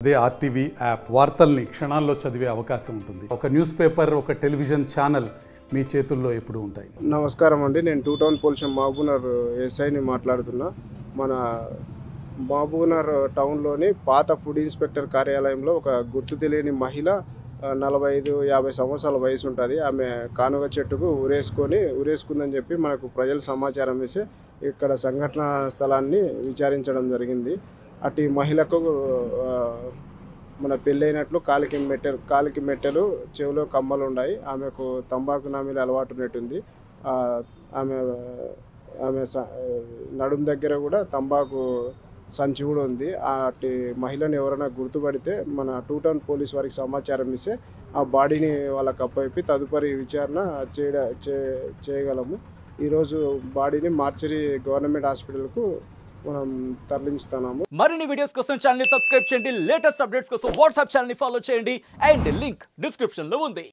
అదే RTV app వార్తల్ని క్షణాల్లో చదివే అవకాశం ఉంటుంది ఒక న్యూస్ పేపర్ ఒక టెలివిజన్ ఛానల్ మీ చేతుల్లో ఎప్పుడూ ఉంటాయి నమస్కారం అండి నేను టూ టౌన్ పోలీషన్ మహబూబ్నగర్ ఎస్ఐని మాట్లాడుతున్నా మన మహబూబ్నగర్ టౌన్లోని పాత ఫుడ్ ఇన్స్పెక్టర్ కార్యాలయంలో ఒక గుర్తు తెలియని మహిళ ఆ, నలభై ఐదు యాభై సంవత్సరాల వయసు ఉంటుంది ఆమె కానుగ చెట్టుకు ఉరేసుకొని ఉరేసుకుందని చెప్పి మనకు ప్రజలు సమాచారం ఇస్తే ఇక్కడ సంఘటన స్థలాన్ని విచారించడం జరిగింది అటు ఈ మహిళకు ఆ, మన పెళ్ళైనట్లు కాలికి మెట్టెలు కాలికి మెట్టెలు చెవిలో కమ్మలు ఉన్నాయి ఆమెకు తంబాకు నామీల అలవాటు ఉన్నట్టుంది ఆ, ఆమె ఆమె స- నడుం దగ్గర కూడా తంబాకు సంచి కూడా ఉంది అటు మహిళను ఎవరైనా గుర్తుపడితే మన టూ టౌన్ పోలీస్ వారికి సమాచారం ఇస్తే ఆ బాడీని వాళ్ళకి అప్పయిపి తదుపరి విచారణ చేయడ చే- చేయగలము ఈరోజు బాడీని మార్చరీ గవర్నమెంట్ హాస్పిటల్కు మనం తరలించుతున్నాము మరిన్ని వీడియోస్ కోసం ఛానల్ ని సబ్స్క్రైబ్ చేయండి లేటెస్ట్ అప్డేట్స్ కోసం వాట్సాప్ ఛానల్ ని ఫాలో చేయండి అండ్ లింక్ డిస్క్రిప్షన్ లో ఉంది